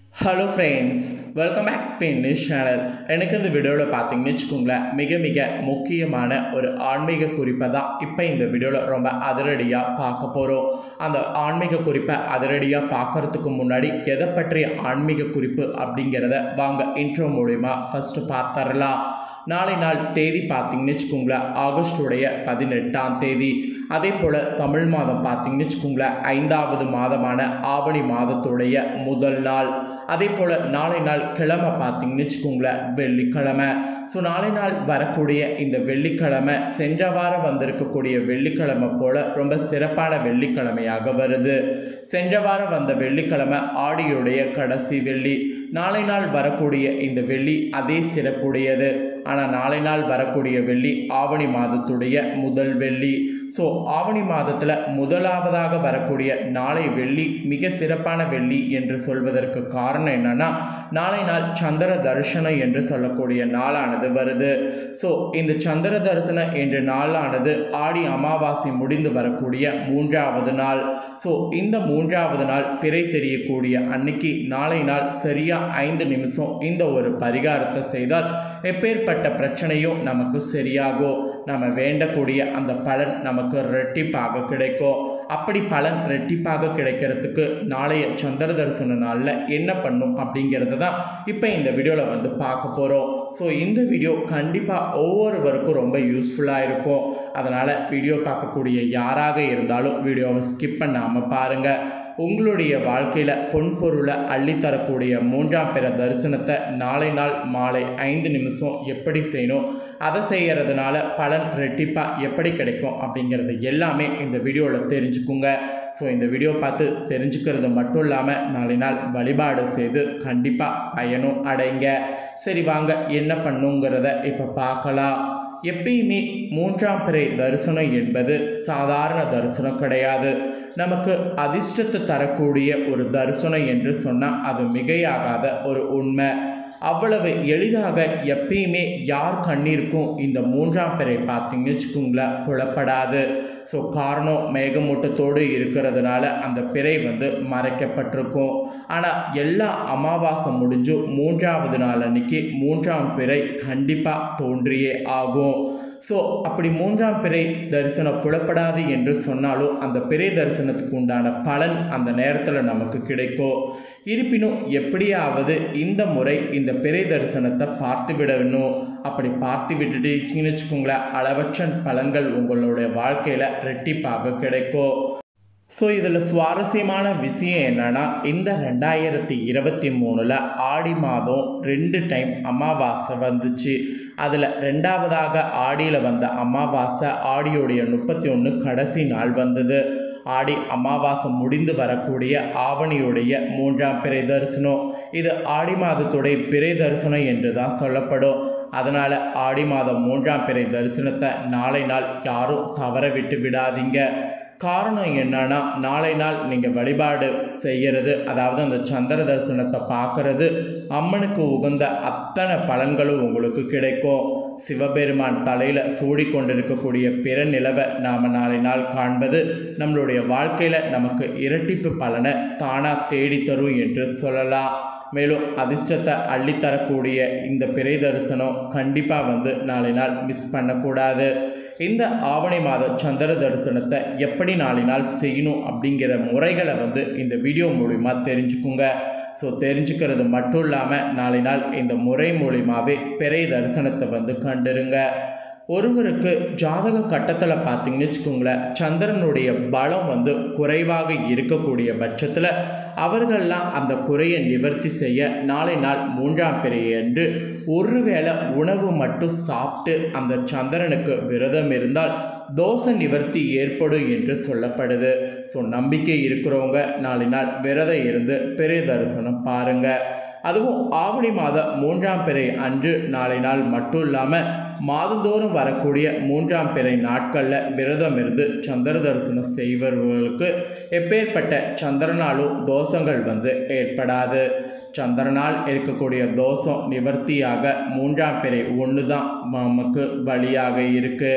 hello friends welcome back Spain news channel எனக்கு இந்த வீடியோவில் பார்த்தீங்கன்னு வச்சுக்கோங்களேன் மிக மிக முக்கியமான ஒரு ஆன்மீக குறிப்பை தான் இப்போ இந்த வீடியோவில் ரொம்ப அதிரடியாக பார்க்க போகிறோம் அந்த ஆன்மீக குறிப்பை அதிரடியாக பார்க்கறதுக்கு முன்னாடி எதை பற்றிய ஆன்மீக குறிப்பு அப்படிங்கிறத வாங்க இன்ட்ரோ மூலிமா ஃபஸ்ட்டு பார்த்துடலாம் நாளை நாள் தேதி பார்த்தீங்கன்னு வச்சுக்கோங்களேன் ஆகஸ்டுடைய பதினெட்டாம் தேதி அதே போல் தமிழ் மாதம் பார்த்தீங்கன்னு வச்சுக்கோங்களேன் ஐந்தாவது மாதமான ஆவணி மாதத்துடைய முதல் நாள் அதே போல் நாளை நாள் கிழமை பார்த்தீங்கன்னு வச்சுக்கோங்களேன் வெள்ளிக்கிழமை ஸோ நாளை நாள் வரக்கூடிய இந்த வெள்ளிக்கிழமை சென்ற வாரம் வந்திருக்கக்கூடிய வெள்ளிக்கிழமை போல் ரொம்ப சிறப்பான வெள்ளிக்கிழமையாக வருது சென்ற வாரம் வந்த வெள்ளிக்கிழமை ஆடியுடைய கடைசி வெள்ளி நாளை நாள் வரக்கூடிய இந்த வெள்ளி அதே சிறப்புடையது ஆனால் நாளை நாள் வரக்கூடிய வெள்ளி ஆவணி மாதத்துடைய முதல் வெள்ளி ஸோ ஆவணி மாதத்தில் முதலாவதாக வரக்கூடிய நாளை வெள்ளி மிக சிறப்பான வெள்ளி என்று சொல்வதற்கு காரணம் என்னன்னா நாளை நாள் சந்திர தரிசனம் என்று சொல்லக்கூடிய நாளானது வருது ஸோ இந்த சந்திர தரிசனம் என்ற நாளானது ஆடி அமாவாசை முடிந்து வரக்கூடிய மூன்றாவது நாள் ஸோ இந்த மூன்றாவது நாள் பிறை தெரியக்கூடிய அன்னைக்கு நாளை நாள் சரியாக ஐந்து நிமிஷம் இந்த ஒரு பரிகாரத்தை செய்தால் எப்பேற்பட்ட பிரச்சனையும் நமக்கு சரியாகும் நம்ம வேண்டக்கூடிய அந்த பலன் நமக்கு ரெட்டிப்பாக கிடைக்கும் அப்படி பலன் ரெட்டிப்பாக கிடைக்கிறதுக்கு நாளைய சந்திர தரிசன நாளில் என்ன பண்ணும் அப்படிங்கிறத தான் இப்போ இந்த வீடியோவில் வந்து பார்க்க போகிறோம் ஸோ இந்த வீடியோ கண்டிப்பாக ஒவ்வொருவருக்கும் ரொம்ப யூஸ்ஃபுல்லாக இருக்கும் அதனால் வீடியோ பார்க்கக்கூடிய யாராக இருந்தாலும் வீடியோவை ஸ்கிப் பண்ணாமல் பாருங்கள் உங்களுடைய வாழ்க்கையில் பொன் பொருளை அள்ளித்தரக்கூடிய மூன்றாம் பிற தரிசனத்தை நாளை நாள் மாலை ஐந்து நிமிஷம் எப்படி செய்யணும் அதை செய்கிறதுனால பலன் ரெட்டிப்பாக எப்படி கிடைக்கும் அப்படிங்கிறது எல்லாமே இந்த வீடியோவில் தெரிஞ்சுக்குங்க ஸோ இந்த வீடியோ பார்த்து தெரிஞ்சுக்கிறது மட்டும் இல்லாமல் நாளை நாள் வழிபாடு செய்து கண்டிப்பாக பயனும் அடைங்க சரி வாங்க என்ன பண்ணுங்கிறத இப்போ பார்க்கலாம் எப்பயுமே மூன்றாம் பிறை தரிசனம் என்பது சாதாரண தரிசனம் கிடையாது நமக்கு அதிர்ஷ்டத்தை தரக்கூடிய ஒரு தரிசனம் என்று சொன்னால் அது மிகையாகாத ஒரு உண்மை அவ்வளவு எளிதாக எப்பயுமே யார் கண்ணிற்கும் இந்த மூன்றாம் பிறை பார்த்தீங்கன்னு வச்சுக்கோங்களேன் புலப்படாது ஸோ காரணம் மேகமூட்டத்தோடு இருக்கிறதுனால அந்த பிறை வந்து மறைக்கப்பட்டிருக்கும் ஆனால் எல்லா அமாவாசை முடிஞ்சும் மூன்றாவது நாள் அன்னைக்கு மூன்றாம் பிறை கண்டிப்பாக தோன்றியே ஆகும் ஸோ அப்படி மூன்றாம் பிறை தரிசனம் புலப்படாது என்று சொன்னாலும் அந்த பிறை தரிசனத்துக்கு உண்டான பலன் அந்த நேரத்தில் நமக்கு கிடைக்கும் இருப்பினும் எப்படியாவது இந்த முறை இந்த பிறை தரிசனத்தை பார்த்து விடணும் அப்படி பார்த்து விட்டுட்டீங்கன்னு வச்சுக்கோங்களேன் அளவற்ற பலன்கள் உங்களுடைய வாழ்க்கையில் ரெட்டிப்பாக கிடைக்கும் ஸோ இதில் சுவாரஸ்யமான விஷயம் என்னென்னா இந்த ரெண்டாயிரத்தி இருபத்தி மூணில் ஆடி மாதம் ரெண்டு டைம் அமாவாசை வந்துச்சு அதில் ரெண்டாவதாக ஆடியில் வந்த அமாவாசை ஆடியோடைய முப்பத்தி ஒன்று கடைசி நாள் வந்தது ஆடி அமாவாசை முடிந்து வரக்கூடிய ஆவணியுடைய மூன்றாம் பிறை தரிசனம் இது ஆடி மாதத்துடைய பிறை தரிசனம் என்று தான் சொல்லப்படும் அதனால் ஆடி மாதம் மூன்றாம் பிறை தரிசனத்தை நாளை நாள் யாரும் தவற விட்டு விடாதீங்க காரணம் என்னன்னா நாளை நாள் நீங்கள் வழிபாடு செய்கிறது அதாவது அந்த சந்திர தரிசனத்தை பார்க்கறது அம்மனுக்கு உகந்த அத்தனை பலன்களும் உங்களுக்கு கிடைக்கும் சிவபெருமான் தலையில் சூடி கொண்டிருக்கக்கூடிய பிற நிலவை நாம் நாளை நாள் காண்பது நம்மளுடைய வாழ்க்கையில் நமக்கு இரட்டிப்பு பலனை தானாக தேடித்தரும் என்று சொல்லலாம் மேலும் அதிர்ஷ்டத்தை அள்ளித்தரக்கூடிய இந்த பிறை தரிசனம் கண்டிப்பாக வந்து நாளை நாள் மிஸ் பண்ணக்கூடாது இந்த ஆவணி மாத சந்திர தரிசனத்தை எப்படி நாளை நாள் செய்யணும் அப்படிங்கிற முறைகளை வந்து இந்த வீடியோ மூலிமா தெரிஞ்சுக்குங்க ஸோ தெரிஞ்சுக்கிறது மட்டும் இல்லாமல் நாளை நாள் இந்த முறை மூலிமாவே பிறை தரிசனத்தை வந்து கண்டுருங்க ஒருவருக்கு ஜாதக கட்டத்தில் பார்த்தீங்கன்னு வச்சுக்கோங்களேன் சந்திரனுடைய பலம் வந்து குறைவாக இருக்கக்கூடிய பட்சத்தில் அவர்கள்லாம் அந்த குறையை நிவர்த்தி செய்ய நாளை நாள் மூன்றாம் பிறை என்று ஒருவேளை உணவு மட்டும் சாப்பிட்டு அந்த சந்திரனுக்கு விரதம் இருந்தால் தோஷ நிவர்த்தி ஏற்படும் என்று சொல்லப்படுது ஸோ நம்பிக்கை இருக்கிறவங்க நாளை நாள் விரதம் இருந்து பெரிய தரிசனம் பாருங்கள் அதுவும் ஆவணி மாத மூன்றாம் பிறை அன்று நாளை நாள் மட்டும் இல்லாமல் மாதந்தோறும் வரக்கூடிய மூன்றாம் பிறை நாட்களில் விரதம் இருந்து சந்திர தரிசனம் செய்பவர்களுக்கு எப்பேற்பட்ட சந்திரனாலும் தோஷங்கள் வந்து ஏற்படாது சந்திரனால் இருக்கக்கூடிய தோஷம் நிவர்த்தியாக மூன்றாம் பிறை ஒன்று தான் நமக்கு வழியாக இருக்குது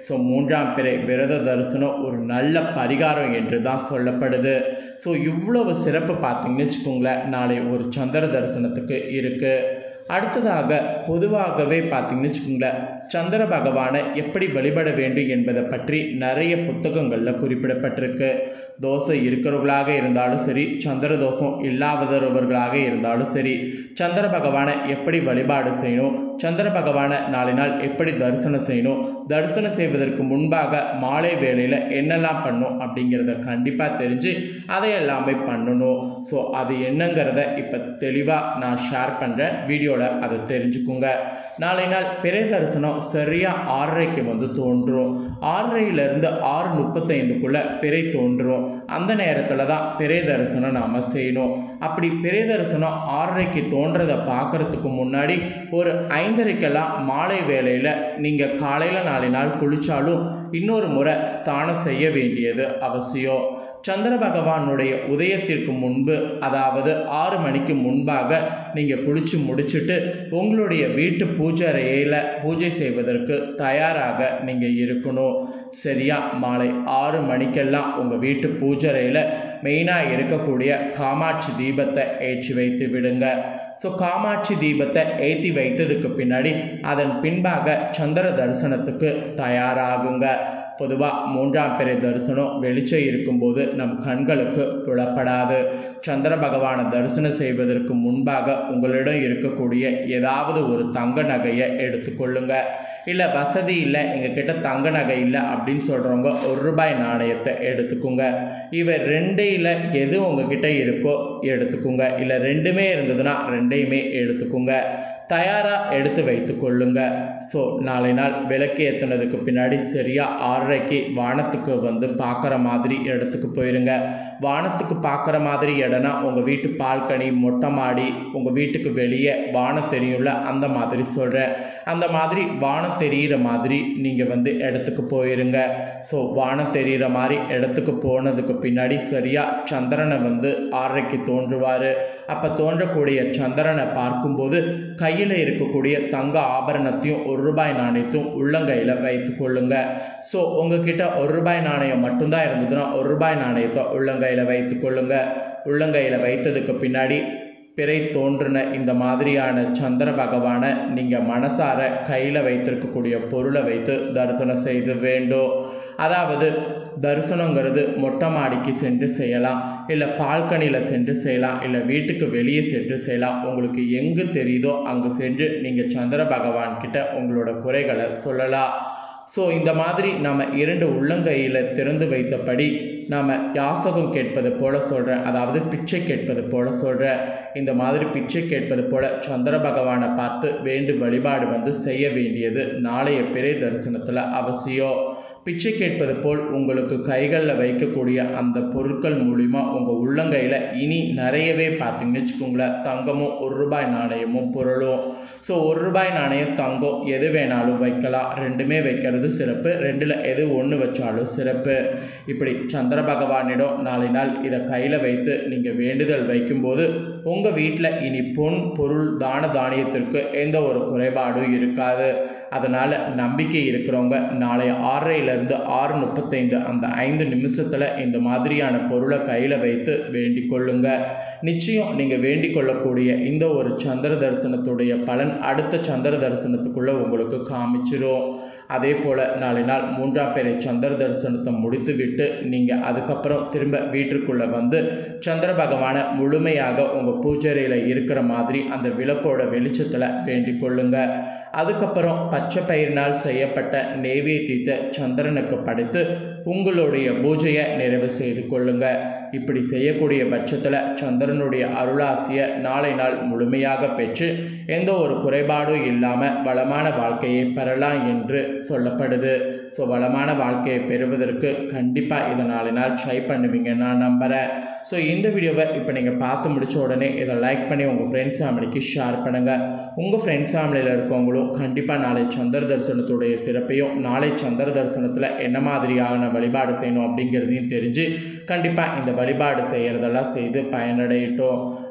ஸோ மூன்றாம் பிறை விரத தரிசனம் ஒரு நல்ல பரிகாரம் என்று தான் சொல்லப்படுது ஸோ இவ்வளவு சிறப்பு பார்த்தீங்கன்னு வச்சுக்கோங்களேன் நாளை ஒரு சந்திர தரிசனத்துக்கு இருக்குது அடுத்ததாக பொதுவாகவே பார்த்தீங்கன்னு வச்சுக்கோங்களேன் சந்திர பகவானை எப்படி வழிபட வேண்டும் என்பதை பற்றி நிறைய புத்தகங்களில் குறிப்பிடப்பட்டிருக்கு தோசை இருக்கிறவர்களாக இருந்தாலும் சரி சந்திர தோஷம் இல்லாதவர்களாக இருந்தாலும் சரி சந்திர பகவானை எப்படி வழிபாடு செய்யணும் சந்திர பகவானை நாளை நாள் எப்படி தரிசனம் செய்யணும் தரிசனம் செய்வதற்கு முன்பாக மாலை வேளையில் என்னெல்லாம் பண்ணும் அப்படிங்கிறத கண்டிப்பாக தெரிஞ்சு அதை எல்லாமே பண்ணணும் ஸோ அது என்னங்கிறத இப்போ தெளிவாக நான் ஷேர் பண்ணுறேன் வீடியோவில் அதை தெரிஞ்சுக்குங்க நாளை நாள் பிறை தரிசனம் சரியாக ஆறரைக்கு வந்து தோன்றும் ஆறரையிலேருந்து ஆறு முப்பத்தைந்துக்குள்ளே பிறை தோன்றும் அந்த நேரத்தில் தான் பிறை தரிசனம் நாம் செய்யணும் அப்படி பிறை தரிசனம் ஆறரைக்கு தோன்றதை பார்க்குறதுக்கு முன்னாடி ஒரு ஐந்தரைக்கெல்லாம் மாலை வேளையில் நீங்கள் காலையில் நாளை நாள் குளித்தாலும் இன்னொரு முறை ஸ்தானம் செய்ய வேண்டியது அவசியம் சந்திர பகவானுடைய உதயத்திற்கு முன்பு அதாவது ஆறு மணிக்கு முன்பாக நீங்கள் குளித்து முடிச்சுட்டு உங்களுடைய வீட்டு பூஜை அறையில் பூஜை செய்வதற்கு தயாராக நீங்கள் இருக்கணும் சரியா மாலை ஆறு மணிக்கெல்லாம் உங்கள் வீட்டு பூஜை அறையில் மெயினாக இருக்கக்கூடிய காமாட்சி தீபத்தை ஏற்றி வைத்து விடுங்க ஸோ காமாட்சி தீபத்தை ஏற்றி வைத்ததுக்கு பின்னாடி அதன் பின்பாக சந்திர தரிசனத்துக்கு தயாராகுங்க பொதுவாக மூன்றாம் பிறை தரிசனம் வெளிச்சம் இருக்கும்போது நம் கண்களுக்கு புலப்படாது சந்திர பகவானை தரிசனம் செய்வதற்கு முன்பாக உங்களிடம் இருக்கக்கூடிய ஏதாவது ஒரு தங்க நகையை எடுத்துக்கொள்ளுங்க இல்லை வசதி இல்லை எங்ககிட்ட தங்க நகை இல்லை அப்படின்னு சொல்கிறவங்க ஒரு ரூபாய் நாணயத்தை எடுத்துக்கோங்க இவை ரெண்டையில் எது உங்ககிட்ட இருக்கோ எடுத்துக்கோங்க இல்லை ரெண்டுமே இருந்ததுன்னா ரெண்டையுமே எடுத்துக்கோங்க தயாராக எடுத்து வைத்து கொள்ளுங்க ஸோ நாளை நாள் விளக்கு ஏற்றுனதுக்கு பின்னாடி சரியாக ஆறரைக்கு வானத்துக்கு வந்து பார்க்குற மாதிரி இடத்துக்கு போயிருங்க வானத்துக்கு பார்க்குற மாதிரி இடம்னா உங்கள் வீட்டு பால்கனி மொட்டை மாடி உங்கள் வீட்டுக்கு வெளியே வானம் தெரியும்ல அந்த மாதிரி சொல்கிறேன் அந்த மாதிரி வானம் தெரிகிற மாதிரி நீங்கள் வந்து இடத்துக்கு போயிருங்க ஸோ வானம் தெரிகிற மாதிரி இடத்துக்கு போனதுக்கு பின்னாடி சரியாக சந்திரனை வந்து ஆறரைக்கு தோன்றுவார் அப்போ தோன்றக்கூடிய சந்திரனை பார்க்கும்போது கையில் இருக்கக்கூடிய தங்க ஆபரணத்தையும் ஒரு ரூபாய் நாணயத்தையும் உள்ளங்கையில் வைத்து கொள்ளுங்க ஸோ உங்ககிட்ட ஒரு ரூபாய் நாணயம் மட்டும்தான் இருந்ததுன்னா ஒரு ரூபாய் நாணயத்தை உள்ளங்கையில் வைத்து கொள்ளுங்க உள்ளங்கையில் வைத்ததுக்கு பின்னாடி பிறை தோன்றின இந்த மாதிரியான சந்திர பகவானை நீங்கள் மனசார கையில் வைத்திருக்கக்கூடிய பொருளை வைத்து தரிசனம் செய்து வேண்டும் அதாவது தரிசனங்கிறது மொட்டை மாடிக்கு சென்று செய்யலாம் இல்லை பால்கனியில் சென்று செய்யலாம் இல்லை வீட்டுக்கு வெளியே சென்று செய்யலாம் உங்களுக்கு எங்கு தெரியுதோ அங்கு சென்று நீங்கள் சந்திர பகவான் கிட்ட உங்களோட குறைகளை சொல்லலாம் ஸோ இந்த மாதிரி நம்ம இரண்டு உள்ளங்கையில் திறந்து வைத்தபடி நாம் யாசகம் கேட்பது போல சொல்கிறேன் அதாவது பிச்சை கேட்பது போல சொல்கிறேன் இந்த மாதிரி பிச்சை கேட்பது போல சந்திர பகவானை பார்த்து வேண்டு வழிபாடு வந்து செய்ய வேண்டியது நாளைய பிறை தரிசனத்தில் அவசியம் பிச்சை கேட்பது போல் உங்களுக்கு கைகளில் வைக்கக்கூடிய அந்த பொருட்கள் மூலிமா உங்கள் உள்ளங்கையில் இனி நிறையவே பார்த்தீங்கன்னு வச்சுக்கோங்களேன் தங்கமும் ஒரு ரூபாய் நாணயமும் பொருளும் ஸோ ஒரு ரூபாய் நாணயம் தங்கம் எது வேணாலும் வைக்கலாம் ரெண்டுமே வைக்கிறது சிறப்பு ரெண்டில் எது ஒன்று வச்சாலும் சிறப்பு இப்படி சந்திர பகவானிடம் நாளை நாள் இதை கையில் வைத்து நீங்கள் வேண்டுதல் வைக்கும்போது உங்கள் வீட்டில் இனி பொன் பொருள் தான தானியத்திற்கு எந்த ஒரு குறைபாடும் இருக்காது அதனால் நம்பிக்கை இருக்கிறவங்க நாளை ஆறரையிலேருந்து ஆறு முப்பத்தைந்து அந்த ஐந்து நிமிஷத்தில் இந்த மாதிரியான பொருளை கையில் வைத்து வேண்டிக் கொள்ளுங்க நிச்சயம் நீங்கள் வேண்டிக் கொள்ளக்கூடிய இந்த ஒரு சந்திர தரிசனத்துடைய பலன் அடுத்த சந்திர தரிசனத்துக்குள்ளே உங்களுக்கு காமிச்சிரும் அதே போல் நாளை நாள் மூன்றாம் பேரை சந்திர தரிசனத்தை முடித்துவிட்டு நீங்கள் அதுக்கப்புறம் திரும்ப வீட்டுக்குள்ளே வந்து சந்திர பகவானை முழுமையாக உங்கள் பூஜைறையில் இருக்கிற மாதிரி அந்த விளக்கோட வெளிச்சத்தில் வேண்டிக் கொள்ளுங்க அதுக்கப்புறம் பச்சை பயிரினால் செய்யப்பட்ட நெய்வேத்தியத்தை சந்திரனுக்கு படைத்து உங்களுடைய பூஜையை நிறைவு செய்து கொள்ளுங்க இப்படி செய்யக்கூடிய பட்சத்தில் சந்திரனுடைய அருளாசியை நாளை நாள் முழுமையாக பெற்று எந்த ஒரு குறைபாடும் இல்லாமல் வளமான வாழ்க்கையை பெறலாம் என்று சொல்லப்படுது ஸோ வளமான வாழ்க்கையை பெறுவதற்கு கண்டிப்பாக இதை நாளை நாள் ட்ரை பண்ணுவீங்க நான் நம்புகிறேன் ஸோ இந்த வீடியோவை இப்போ நீங்கள் பார்த்து முடிச்ச உடனே இதை லைக் பண்ணி உங்கள் ஃப்ரெண்ட்ஸ் ஃபேமிலிக்கு ஷேர் பண்ணுங்கள் உங்கள் ஃப்ரெண்ட்ஸ் ஃபேமிலியில் இருக்கவங்களும் கண்டிப்பாக நாளை சந்திர தரிசனத்துடைய சிறப்பையும் நாளை சந்திர தரிசனத்தில் என்ன மாதிரியான வழிபாடு செய்யணும் அப்படிங்கிறதையும் தெரிஞ்சு கண்டிப்பாக இந்த வழிபாடு செய்கிறதெல்லாம் செய்து பயனடையட்டும்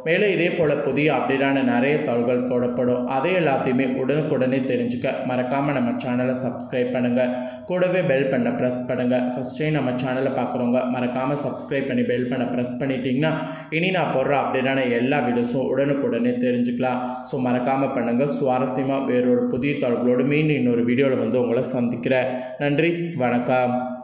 மேலும் இதே போல் புதிய அப்டேட்டான நிறைய தகவல்கள் போடப்படும் அதை எல்லாத்தையுமே உடனுக்குடனே தெரிஞ்சுக்க மறக்காமல் நம்ம சேனலை சப்ஸ்கிரைப் பண்ணுங்கள் கூடவே பெல் பண்ண ப்ரெஸ் பண்ணுங்கள் ஃபஸ்ட்டே நம்ம சேனலை பார்க்குறவங்க மறக்காமல் சப்ஸ்கிரைப் பண்ணி பெல் பண்ண ப்ரெஸ் பண்ணிட்டீங்கன்னா இனி நான் போடுற அப்டேட்டான எல்லா வீடியோஸும் உடனுக்குடனே தெரிஞ்சுக்கலாம் ஸோ மறக்காமல் பண்ணுங்கள் சுவாரஸ்யமாக வேறொரு புதிய தகவலோடு மீண்டும் இன்னொரு வீடியோவில் வந்து உங்களை சந்திக்கிறேன் நன்றி வணக்கம்